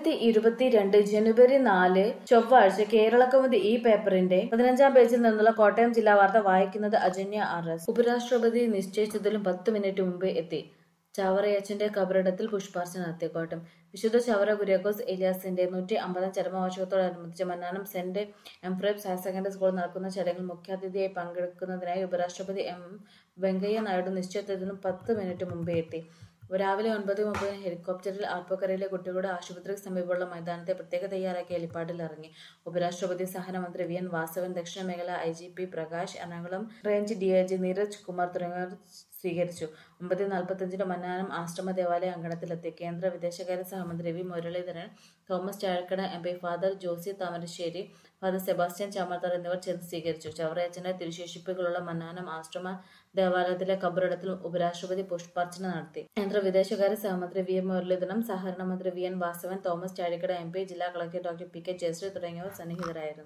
രണ്ടായിരത്തി ഇരുപത്തിരണ്ട് ജനുവരി നാല് ചൊവ്വാഴ്ച കേരളകൗമുദി ഈ പേപ്പറിന്റെ പതിനഞ്ചാം പേജിൽ നിന്നുള്ള കോട്ടയം ജില്ലാ വാർത്ത വായിക്കുന്നത് അജന്യ ആർ എസ് ഉപരാഷ്ട്രപതി നിശ്ചയിച്ചതിലും പത്ത് മിനിറ്റ് മുമ്പ് എത്തി ചാവറയച്ചന്റെ കബറിടത്തിൽ പുഷ്പാർച്ചന നടത്തി കോട്ടയം വിശുദ്ധ ചവറ കുര്യാക്കോസ് എലിയാസിന്റെ നൂറ്റി അമ്പതാം ചരമവാർഷികത്തോടനുബന്ധിച്ച് Mannanam Saint Ephrem's higher secondary school നടക്കുന്ന ചടങ്ങിൽ മുഖ്യാതിഥിയായി പങ്കെടുക്കുന്നതിനായി ഉപരാഷ്ട്രപതി എം വെങ്കയ്യ നായിഡു നിശ്ചയിച്ചതിനും പത്ത് മിനിറ്റ് മുമ്പേ എത്തി രാവിലെ ഒൻപത് മുപ്പതിന് ഹെലികോപ്റ്ററിൽ ആർപ്പക്കരയിലെ കുട്ടികളുടെ ആശുപത്രിക്ക് സമീപമുള്ള മൈതാനത്തെ പ്രത്യേക തയ്യാറാക്കിയ ഹെലിപ്പാഡിൽ ഇറങ്ങി ഉപരാഷ്ട്രപതി സഹനമന്ത്രി വി എൻ വാസവൻ ദക്ഷിണ മേഖല I G P Prakash Ernakulam range D I G Neeraj Kumar തുടങ്ങിയവർ സ്വീകരിച്ചു ഒമ്പത് നാൽപ്പത്തഞ്ചിന് മന്നാനം ആശ്രമ ദേവാലയ അങ്കണത്തിലെത്തി കേന്ദ്ര വിദേശകാര്യ സഹമന്ത്രി V Muraleedharan Thomas Chazhikadan M P father Josy Thamarassery father Sebastian Chamarthar എന്നിവർ ചേർന്ന് സ്വീകരിച്ചു ചവറയച്ചന്റെ തിരുശേഷിപ്പുകളുള്ള മന്നാനം ആശ്രമ ദേവാലയത്തിലെ കബറിടത്തിൽ ഉപരാഷ്ട്രപതി പുഷ്പാർച്ചന നടത്തി കേന്ദ്ര വിദേശകാര്യ സഹമന്ത്രി വി എം മുരളീധരൻ സഹകരണ മന്ത്രി V N Vasavan Thomas Chazhikadan M P ജില്ലാ collector doctor P K Jayasree തുടങ്ങിയവർ സന്നിഹിതരായിരുന്നു